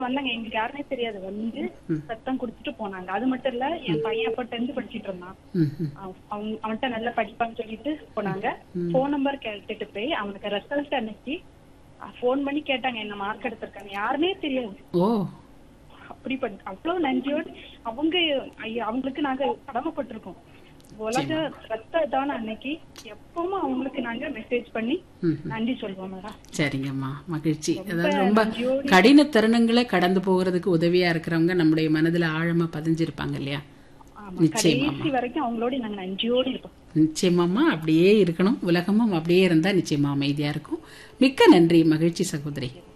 வந்தாங்க எங்களுக்கு யாருனே தெரியாது வந்து சத்தம் குடுத்துட்டு போனாங்க அது மட்டும் இல்ல என் பையன் அப்ப டென்த் படிச்சிட்டு இருந்தான் ம் ம் அவன் அவன்- அவன்கிட்ட நல்லா படிப்பான்னு சொல்லிட்டு போனாங்க போன் நம்பர் கேட்டுட்டு போய் அவனுக்கு ரிசல்ட் அன்னைக்கு போன் பண்ணி கேட்டாங்க என்ன மார்க் எடுத்திருக்காங்க யாருனே தெரியாது ஓ அப்படி பண்ண அவ்வளவு நன்றியோடு அவங்க ஐயா, அவங்களுக்கு நாங்க கடமைப்பட்டிருக்கோம் உலக ரத்த தான அன்னைக்கு எப்பவும் அவங்களுக்கு நாங்க மெசேஜ் பண்ணி ம் நன்றி சொல்லுவோம் மேடம் சரிங்கம்மா மகிழ்ச்சி அதாவது ரொம்ப கடின தருணங்களை கடந்து போகிறதுக்கு உதவியா இருக்கிறவங்க நம்முடைய மனதுல ஆழமா பதிஞ்சிருப்பாங்க இல்லையா ஆமா நிச்சயமா கடைசி வரைக்கும் அவங்களோட நாங்க நன்றியோடு இருப்போம் நிச்சயமாம்மா அப்படியே இருக்கணும் உலகமும் அப்படியே இருந்தா நிச்சயமா அமைதியா இருக்கும் மிக்க நன்றி மகிழ்ச்சி சகோதரி